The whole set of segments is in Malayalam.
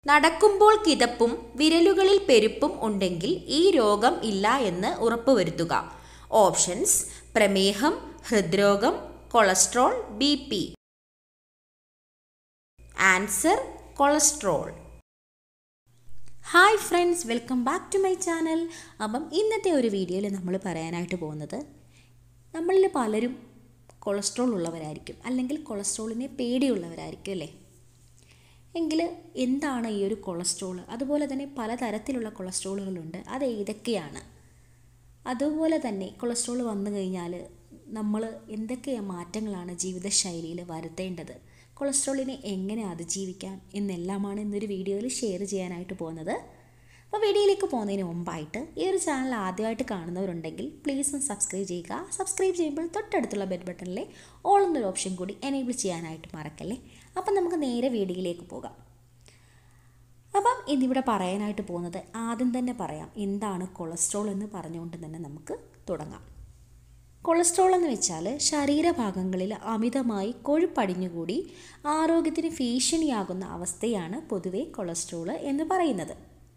നടക്കുമ്പോൾ കിതപ്പും വിരലുകളിൽ പെരുപ്പും ഉണ്ടെങ്കിൽ ഈ രോഗം ഇല്ല എന്ന് ഉറപ്പുവരുത്തുക ഓപ്ഷൻസ് പ്രമേഹം ഹൃദ്രോഗം cholesterol B P answer cholesterol hi friends welcome back to my channel അപ്പം ഇന്നത്തെ ഒരു വീഡിയോയിൽ നമ്മൾ പറയാനായിട്ട് പോകുന്നത് നമ്മളിൽ പലരും കൊളസ്ട്രോൾ ഉള്ളവരായിരിക്കും അല്ലെങ്കിൽ കൊളസ്ട്രോളിനെ പേടിയുള്ളവരായിരിക്കും അല്ലേ എങ്കിൽ എന്താണ് ഈ ഒരു കൊളസ്ട്രോൾ അതുപോലെ തന്നെ പലതരത്തിലുള്ള കൊളസ്ട്രോളുകളുണ്ട് അത് ഏതൊക്കെയാണ് അതുപോലെ തന്നെ കൊളസ്ട്രോൾ വന്നു കഴിഞ്ഞാൽ നമ്മൾ എന്തൊക്കെ മാറ്റങ്ങളാണ് ജീവിതശൈലിയിൽ വരുത്തേണ്ടത് കൊളസ്ട്രോളിനെ എങ്ങനെ അതിജീവിക്കാം എന്നെല്ലാമാണ് ഇന്നൊരു വീഡിയോയിൽ ഷെയർ ചെയ്യാനായിട്ട് പോകുന്നത് അപ്പോൾ വീഡിയോയിലേക്ക് പോകുന്നതിന് മുമ്പായിട്ട് ഈ ഒരു ചാനൽ ആദ്യമായിട്ട് കാണുന്നവരുണ്ടെങ്കിൽ പ്ലീസ് ഒന്ന് സബ്സ്ക്രൈബ് ചെയ്യുക സബ്സ്ക്രൈബ് ചെയ്യുമ്പോൾ തൊട്ടടുത്തുള്ള ബെൽ ബട്ടണിലെ ഓൾ എന്നൊരു ഓപ്ഷൻ കൂടി എനേബിൾ ചെയ്യാനായിട്ട് മറക്കല്ലേ അപ്പം നമുക്ക് നേരെ വീഡിയോയിലേക്ക് പോകാം അപ്പം ഇന്നിവിടെ പറയാനായിട്ട് പോകുന്നത് ആദ്യം തന്നെ പറയാം എന്താണ് കൊളസ്ട്രോൾ എന്ന് പറഞ്ഞുകൊണ്ട് തന്നെ നമുക്ക് തുടങ്ങാം കൊളസ്ട്രോൾ എന്ന് വെച്ചാൽ ശരീരഭാഗങ്ങളിൽ അമിതമായി കൊഴുപ്പടിഞ്ഞുകൂടി ആരോഗ്യത്തിന് ഭീഷണിയാകുന്ന അവസ്ഥയാണ് പൊതുവെ കൊളസ്ട്രോൾ എന്ന് പറയുന്നത്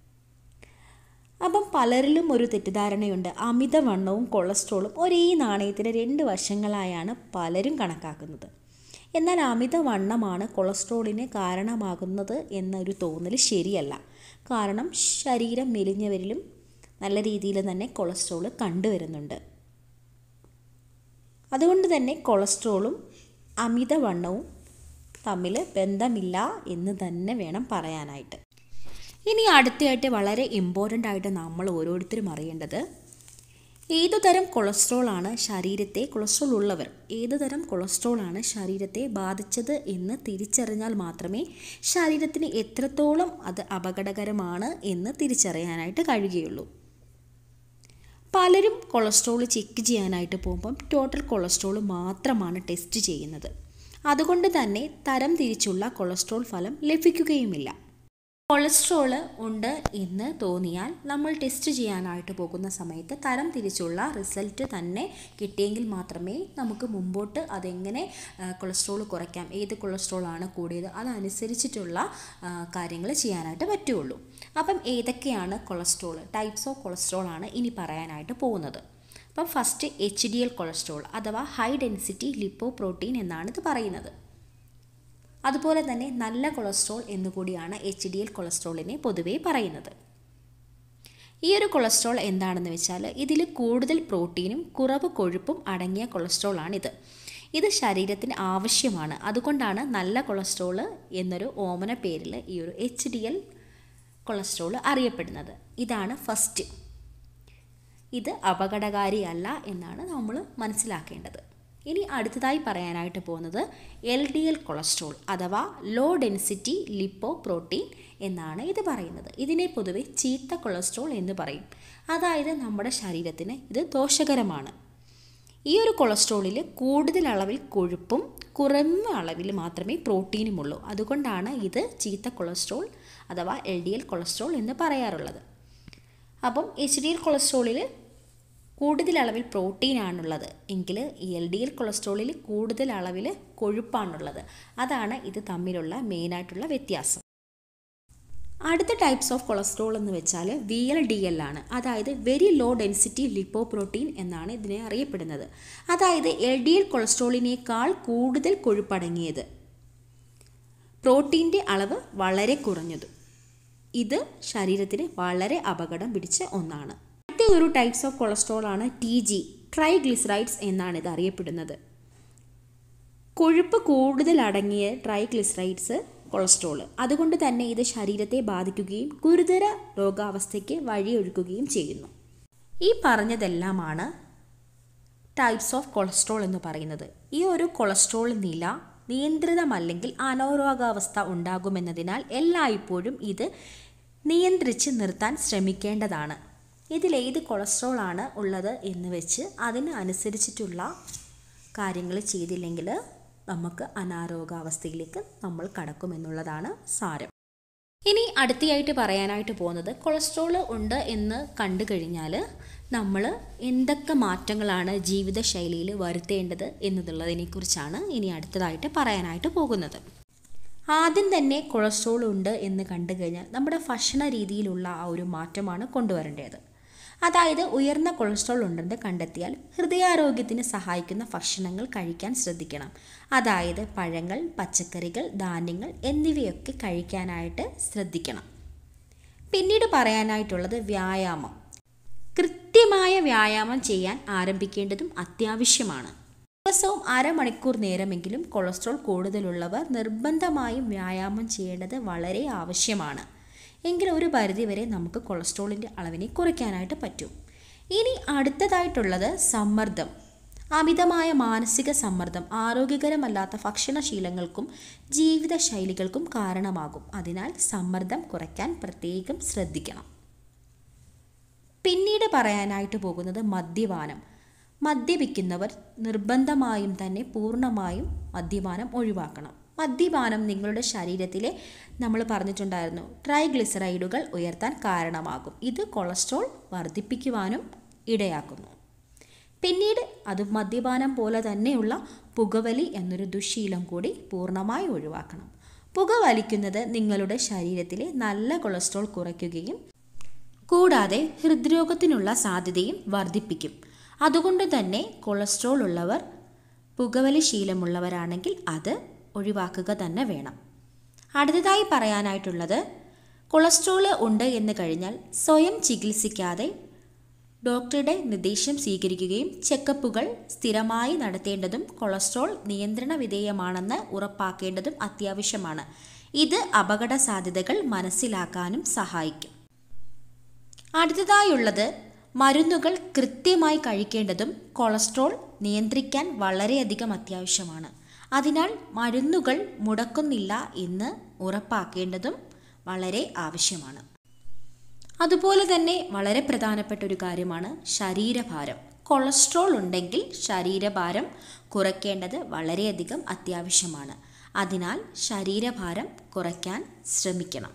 അപ്പം പലരിലും ഒരു തെറ്റിദ്ധാരണയുണ്ട് അമിതവണ്ണവും കൊളസ്ട്രോളും ഒരേ നാണയത്തിന് രണ്ട് വശങ്ങളായാണ് പലരും കണക്കാക്കുന്നത് എന്നാൽ അമിതവണ്ണമാണ് കൊളസ്ട്രോളിന് കാരണമാകുന്നത് എന്നൊരു തോന്നൽ ശരിയല്ല കാരണം ശരീരം മെലിഞ്ഞവരിലും നല്ല രീതിയിൽ തന്നെ കൊളസ്ട്രോൾ കണ്ടുവരുന്നുണ്ട് അതുകൊണ്ട് തന്നെ കൊളസ്ട്രോളും അമിതവണ്ണവും തമ്മിൽ ബന്ധമില്ല എന്ന് തന്നെ വേണം പറയാനായിട്ട് ഇനി അടുത്തയായിട്ട് വളരെ ഇമ്പോർട്ടൻ്റ് ആയിട്ട് നമ്മൾ ഓരോരുത്തരും അറിയേണ്ടത് ഏതുതരം കൊളസ്ട്രോൾ ആണ് ശരീരത്തെ കൊളസ്ട്രോൾ ഉള്ളവർ ഏതുതരം കൊളസ്ട്രോൾ ആണ് ശരീരത്തെ ബാധിച്ചത് എന്ന് തിരിച്ചറിഞ്ഞാൽ മാത്രമേ ശരീരത്തിന് എത്രത്തോളം അത് അപകടകരമാണ് എന്ന് തിരിച്ചറിയാനായിട്ട് കഴിയുകയുള്ളൂ പലരും കൊളസ്ട്രോൾ ചെക്ക് ചെയ്യാനായിട്ട് പോകുമ്പം ടോട്ടൽ കൊളസ്ട്രോൾ മാത്രമാണ് ടെസ്റ്റ് ചെയ്യുന്നത് അതുകൊണ്ട് തന്നെ തരം തിരിച്ചുള്ള കൊളസ്ട്രോൾ ഫലം ലഭിക്കുകയുമില്ല കൊളസ്ട്രോൾ ഉണ്ട് എന്ന് തോന്നിയാൽ നമ്മൾ ടെസ്റ്റ് ചെയ്യാനായിട്ട് പോകുന്ന സമയത്ത് തരം തിരിച്ചുള്ള റിസൾട്ട് തന്നെ കിട്ടിയെങ്കിൽ മാത്രമേ നമുക്ക് മുമ്പോട്ട് അതെങ്ങനെ കൊളസ്ട്രോൾ കുറയ്ക്കാം ഏത് കൊളസ്ട്രോൾ ആണ് കൂടിയത് അതനുസരിച്ചിട്ടുള്ള കാര്യങ്ങൾ ചെയ്യാനായിട്ട് പറ്റുള്ളൂ അപ്പം ഏതൊക്കെയാണ് കൊളസ്ട്രോൾ ടൈപ്സ് ഓഫ് കൊളസ്ട്രോൾ ആണ് ഇനി പറയാനായിട്ട് പോകുന്നത് അപ്പം first H D L cholesterol അഥവാ ഹൈ ഡെൻസിറ്റി ലിപ്പോ പ്രോട്ടീൻ എന്നാണ് ഇത് പറയുന്നത് അതുപോലെ തന്നെ നല്ല കൊളസ്ട്രോൾ എന്നുകൂടിയാണ് എച്ച് ഡി എൽ കൊളസ്ട്രോളിനെ പൊതുവേ പറയുന്നത് ഈ ഒരു കൊളസ്ട്രോൾ എന്താണെന്ന് വെച്ചാൽ ഇതിൽ കൂടുതൽ പ്രോട്ടീനും കുറവ് കൊഴുപ്പും അടങ്ങിയ കൊളസ്ട്രോൾ ആണിത് ഇത് ശരീരത്തിന് ആവശ്യമാണ് അതുകൊണ്ടാണ് നല്ല കൊളസ്ട്രോൾ എന്നൊരു ഓമന പേരിൽ ഈ ഒരു എച്ച് ഡി എൽ കൊളസ്ട്രോൾ അറിയപ്പെടുന്നത് ഇതാണ് ഫസ്റ്റ് ഇത് അപകടകാരിയല്ല എന്നാണ് നമ്മൾ മനസ്സിലാക്കേണ്ടത് ഇനി അടുത്തതായി പറയാനായിട്ട് പോകുന്നത് എൽ ഡി എൽ കൊളസ്ട്രോൾ അഥവാ ലോ ഡെൻസിറ്റി ലിപ്പോ പ്രോട്ടീൻ എന്നാണ് ഇത് പറയുന്നത് ഇതിനെ പൊതുവെ ചീത്ത കൊളസ്ട്രോൾ എന്ന് പറയും അതായത് നമ്മുടെ ശരീരത്തിന് ഇത് ദോഷകരമാണ് ഈ ഒരു കൊളസ്ട്രോളിൽ കൂടുതൽ അളവിൽ കൊഴുപ്പും കുറഞ്ഞ അളവിൽ മാത്രമേ പ്രോട്ടീനുമുള്ളൂ അതുകൊണ്ടാണ് ഇത് ചീത്ത കൊളസ്ട്രോൾ അഥവാ എൽ ഡി എൽ കൊളസ്ട്രോൾ എന്ന് പറയാറുള്ളത് അപ്പം എച്ച് ഡി എൽ കൊളസ്ട്രോളിൽ കൂടുതൽ അളവിൽ പ്രോട്ടീൻ ആണുള്ളത് എങ്കിൽ ഈ എൽ ഡി എൽ കൊളസ്ട്രോളിൽ കൂടുതൽ അളവിൽ കൊഴുപ്പാണുള്ളത് അതാണ് ഇത് തമ്മിലുള്ള മെയിനായിട്ടുള്ള വ്യത്യാസം അടുത്ത ടൈപ്സ് ഓഫ് കൊളസ്ട്രോൾ എന്ന് വെച്ചാൽ വി എൽ ഡി എൽ ആണ് അതായത് very low density lipoprotein എന്നാണ് ഇതിനെ അറിയപ്പെടുന്നത് അതായത് എൽ ഡി എൽ കൊളസ്ട്രോളിനേക്കാൾ കൂടുതൽ കൊഴുപ്പടങ്ങിയത് പ്രോട്ടീൻ്റെ അളവ് വളരെ കുറഞ്ഞത് ഇത് ശരീരത്തിന് വളരെ അപകടം പിടിച്ച ഒന്നാണ് അടുത്ത ഒരു ടൈപ്സ് ഓഫ് കൊളസ്ട്രോൾ ആണ് ടി ജി ട്രൈഗ്ലിസറൈഡ്സ് എന്നാണ് ഇത് അറിയപ്പെടുന്നത് കൊഴുപ്പ് കൂടുതൽ അടങ്ങിയ ട്രൈഗ്ലിസറൈഡ്സ് കൊളസ്ട്രോൾ അതുകൊണ്ട് തന്നെ ഇത് ശരീരത്തെ ബാധിക്കുകയും ഗുരുതര രോഗാവസ്ഥയ്ക്ക് വഴിയൊഴുക്കുകയും ചെയ്യുന്നു ഈ പറഞ്ഞതെല്ലാമാണ് ടൈപ്സ് ഓഫ് കൊളസ്ട്രോൾ എന്ന് പറയുന്നത് ഈ ഒരു കൊളസ്ട്രോൾ നില നിയന്ത്രിതമല്ലെങ്കിൽ അനാരോഗ്യാവസ്ഥ ഉണ്ടാകുമെന്നതിനാൽ എല്ലായ്പ്പോഴും ഇത് നിയന്ത്രിച്ച് നിർത്താൻ ശ്രമിക്കേണ്ടതാണ് ഇതിലേത് കൊളസ്ട്രോൾ ആണ് ഉള്ളത് എന്ന് വെച്ച് അതിന് അനുസരിച്ചിട്ടുള്ള കാര്യങ്ങൾ ചെയ്തില്ലെങ്കിൽ നമുക്ക് അനാരോഗ്യാവസ്ഥയിലേക്ക് നമ്മൾ കടക്കുമെന്നുള്ളതാണ് സാരം ഇനി അടുത്തയായിട്ട് പറയാനായിട്ട് പോകുന്നത് കൊളസ്ട്രോൾ ഉണ്ട് എന്ന് കണ്ടു കഴിഞ്ഞാൽ നമ്മൾ എന്തൊക്കെ മാറ്റങ്ങളാണ് ജീവിതശൈലിയിൽ വരുത്തേണ്ടത് എന്നുള്ളതിനെക്കുറിച്ചാണ് ഇനി അടുത്തതായിട്ട് പറയാനായിട്ട് പോകുന്നത് ആദ്യം തന്നെ കൊളസ്ട്രോൾ ഉണ്ട് എന്ന് കണ്ടു കഴിഞ്ഞാൽ നമ്മുടെ ഭക്ഷണ രീതിയിലുള്ള ആ ഒരു മാറ്റമാണ് കൊണ്ടുവരേണ്ടത് അതായത് ഉയർന്ന കൊളസ്ട്രോൾ ഉണ്ടെന്ന് കണ്ടെത്തിയാൽ ഹൃദയാരോഗ്യത്തിന് സഹായിക്കുന്ന ഭക്ഷണങ്ങൾ കഴിക്കാൻ ശ്രദ്ധിക്കണം അതായത് പഴങ്ങൾ പച്ചക്കറികൾ ധാന്യങ്ങൾ എന്നിവയൊക്കെ കഴിക്കാനായിട്ട് ശ്രദ്ധിക്കണം പിന്നീട് പറയാനായിട്ടുള്ളത് വ്യായാമം കൃത്യമായ വ്യായാമം ചെയ്യാൻ ആരംഭിക്കേണ്ടതും അത്യാവശ്യമാണ് ദിവസവും അരമണിക്കൂർ നേരമെങ്കിലും കൊളസ്ട്രോൾ കൂടുതലുള്ളവർ നിർബന്ധമായും വ്യായാമം ചെയ്യേണ്ടത് വളരെ ആവശ്യമാണ് എങ്കിൽ ഒരു പരിധിവരെ നമുക്ക് കൊളസ്ട്രോളിൻ്റെ അളവിനെ കുറയ്ക്കാനായിട്ട് പറ്റും ഇനി അടുത്തതായിട്ടുള്ളത് സമ്മർദ്ദം അമിതമായ മാനസിക സമ്മർദ്ദം ആരോഗ്യകരമല്ലാത്ത ഭക്ഷണശീലങ്ങൾക്കും ജീവിതശൈലികൾക്കും കാരണമാകും അതിനാൽ സമ്മർദ്ദം കുറയ്ക്കാൻ പ്രത്യേകം ശ്രദ്ധിക്കണം പിന്നീട് പറയാനായിട്ട് പോകുന്നത് മദ്യപാനം മദ്യപിക്കുന്നവർ നിർബന്ധമായും തന്നെ പൂർണ്ണമായും മദ്യപാനം ഒഴിവാക്കണം മദ്യപാനം നിങ്ങളുടെ ശരീരത്തിലെ നമ്മൾ പറഞ്ഞിട്ടുണ്ടായിരുന്നു ട്രൈഗ്ലിസറൈഡുകൾ ഉയർത്താൻ കാരണമാകും ഇത് കൊളസ്ട്രോൾ വർദ്ധിപ്പിക്കുവാനും ഇടയാക്കുന്നു പിന്നീട് അത് മദ്യപാനം പോലെ തന്നെയുള്ള പുകവലി എന്നൊരു ദുശീലം കൂടി പൂർണ്ണമായി ഒഴിവാക്കണം പുകവലിക്കുന്നത് നിങ്ങളുടെ ശരീരത്തിലെ നല്ല കൊളസ്ട്രോൾ കുറയ്ക്കുകയും കൂടാതെ ഹൃദ്രോഗത്തിനുള്ള സാധ്യതയും വർദ്ധിപ്പിക്കും അതുകൊണ്ട് തന്നെ കൊളസ്ട്രോൾ ഉള്ളവർ പുകവലി ശീലമുള്ളവരാണെങ്കിൽ അത് ഒഴിവാക്കുക തന്നെ വേണം അടുത്തതായി പറയാനായിട്ടുള്ളത് കൊളസ്ട്രോൾ ഉണ്ട് എന്ന് കഴിഞ്ഞാൽ സ്വയം ചികിത്സിക്കാതെ ഡോക്ടറുടെ നിർദ്ദേശം സ്വീകരിക്കുകയും ചെക്കപ്പുകൾ സ്ഥിരമായി നടത്തേണ്ടതും കൊളസ്ട്രോൾ നിയന്ത്രണ വിധേയമാണെന്ന് ഉറപ്പാക്കേണ്ടതും അത്യാവശ്യമാണ് ഇത് അപകട സാധ്യതകൾ മനസ്സിലാക്കാനും സഹായിക്കും അടുത്തതായുള്ളത് മരുന്നുകൾ കൃത്യമായി കഴിക്കേണ്ടതും കൊളസ്ട്രോൾ നിയന്ത്രിക്കാൻ വളരെയധികം അത്യാവശ്യമാണ് അതിനാൽ മരുന്നുകൾ മുടക്കുന്നില്ല എന്ന് ഉറപ്പാക്കേണ്ടതും വളരെ ആവശ്യമാണ് അതുപോലെ തന്നെ വളരെ പ്രധാനപ്പെട്ട ഒരു കാര്യമാണ് ശരീരഭാരം കൊളസ്ട്രോൾ ഉണ്ടെങ്കിൽ ശരീരഭാരം കുറയ്ക്കേണ്ടത് വളരെയധികം അത്യാവശ്യമാണ് അതിനാൽ ശരീരഭാരം കുറയ്ക്കാൻ ശ്രമിക്കണം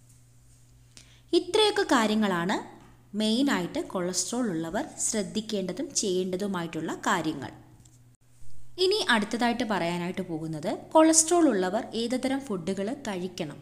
ഇത്രയൊക്കെ കാര്യങ്ങളാണ് മെയിനായിട്ട് കൊളസ്ട്രോൾ ഉള്ളവർ ശ്രദ്ധിക്കേണ്ടതും ചെയ്യേണ്ടതുമായിട്ടുള്ള കാര്യങ്ങൾ ഇനി അടുത്തതായിട്ട് പറയാനായിട്ട് പോകുന്നത് കൊളസ്ട്രോൾ ഉള്ളവർ ഏതുതരം ഫുഡുകൾ കഴിക്കണം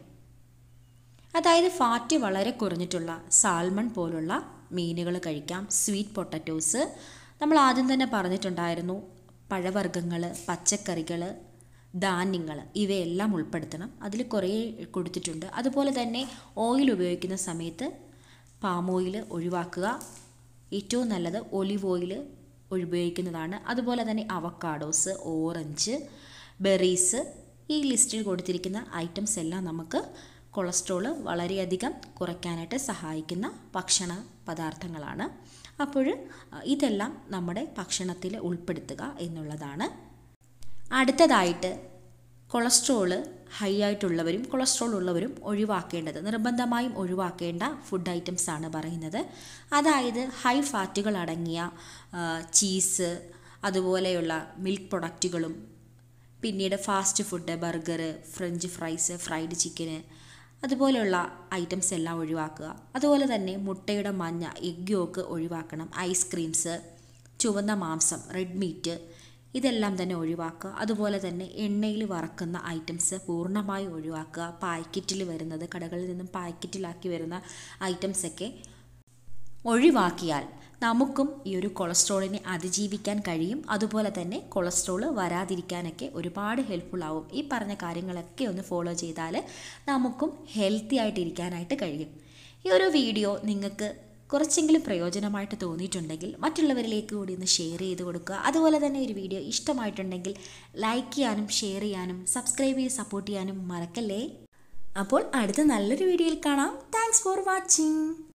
അതായത് ഫാറ്റ് വളരെ കുറഞ്ഞിട്ടുള്ള സാൽമൺ പോലുള്ള മീനുകൾ കഴിക്കാം സ്വീറ്റ് പൊട്ടറ്റോസ് നമ്മൾ ആദ്യം തന്നെ പറഞ്ഞിട്ടുണ്ടായിരുന്നു പഴവർഗ്ഗങ്ങൾ പച്ചക്കറികൾ ധാന്യങ്ങൾ ഇവയെല്ലാം ഉൾപ്പെടുത്തണം അതിൽ കുറേ കൊടുത്തിട്ടുണ്ട് അതുപോലെ തന്നെ ഓയിൽ ഉപയോഗിക്കുന്ന സമയത്ത് പാം ഓയിൽ ഒഴിവാക്കുക ഏറ്റവും നല്ലത് ഒലിവ് ഓയിൽ ഉപയോഗിക്കുന്നതാണ് അതുപോലെ തന്നെ അവക്കാഡോസ് ഓറഞ്ച് ബെറീസ് ഈ ലിസ്റ്റിൽ കൊടുത്തിരിക്കുന്ന ഐറ്റംസ് എല്ലാം നമുക്ക് കൊളസ്ട്രോൾ വളരെയധികം കുറയ്ക്കാനായിട്ട് സഹായിക്കുന്ന ഭക്ഷണ പദാർത്ഥങ്ങളാണ് അപ്പോൾ ഇതെല്ലാം നമ്മുടെ ഭക്ഷണത്തിൽ ഉൾപ്പെടുത്തുക എന്നുള്ളതാണ് അടുത്തതായിട്ട് കൊളസ്ട്രോള് ഹൈ ആയിട്ടുള്ളവരും കൊളസ്ട്രോൾ ഉള്ളവരും ഒഴിവാക്കേണ്ടത് നിർബന്ധമായും ഒഴിവാക്കേണ്ട ഫുഡ് ഐറ്റംസ് ആണ് പറയുന്നത് അതായത് ഹൈ ഫാറ്റുകൾ അടങ്ങിയ ചീസ് അതുപോലെയുള്ള മിൽക്ക് പ്രൊഡക്റ്റുകളും പിന്നീട് fast food burger French fries fried chicken അതുപോലെയുള്ള ഐറ്റംസ് എല്ലാം ഒഴിവാക്കുക അതുപോലെ തന്നെ മുട്ടയുടെ മഞ്ഞ എഗ് യോക്ക് ഒഴിവാക്കണം ഐസ്ക്രീംസ് ചുവന്ന മാംസം റെഡ് മീറ്റ് ഇതെല്ലാം തന്നെ ഒഴിവാക്കുക അതുപോലെ തന്നെ എണ്ണയിൽ വറക്കുന്ന ഐറ്റംസ് പൂർണ്ണമായി ഒഴിവാക്കുക പാക്കറ്റിൽ വരുന്നത് കടകളിൽ നിന്നും പാക്കറ്റിലാക്കി വരുന്ന ഐറ്റംസൊക്കെ ഒഴിവാക്കിയാൽ നമുക്കും ഈ ഒരു കൊളസ്ട്രോളിനെ അതിജീവിക്കാൻ കഴിയും അതുപോലെ തന്നെ കൊളസ്ട്രോൾ വരാതിരിക്കാനൊക്കെ ഒരുപാട് ഹെൽപ്ഫുൾ ആവും ഈ പറഞ്ഞ കാര്യങ്ങളൊക്കെ ഒന്ന് ഫോളോ ചെയ്താൽ നമുക്കും ഹെൽത്തി ആയിട്ടിരിക്കാനായിട്ട് കഴിയും ഈ ഒരു വീഡിയോ നിങ്ങൾക്ക് കുറച്ചെങ്കിലും പ്രയോജനമായിട്ട് തോന്നിയിട്ടുണ്ടെങ്കിൽ മറ്റുള്ളവരിലേക്ക് കൂടി ഒന്ന് ഷെയർ ചെയ്ത് കൊടുക്കുക അതുപോലെ തന്നെ ഒരു വീഡിയോ ഇഷ്ടമായിട്ടുണ്ടെങ്കിൽ ലൈക്ക് ചെയ്യാനും ഷെയർ ചെയ്യാനും സബ്സ്ക്രൈബ് ചെയ്ത് സപ്പോർട്ട് ചെയ്യാനും മറക്കല്ലേ അപ്പോൾ അടുത്ത നല്ലൊരു വീഡിയോയിൽ കാണാം താങ്ക്സ് ഫോർ വാച്ചിങ്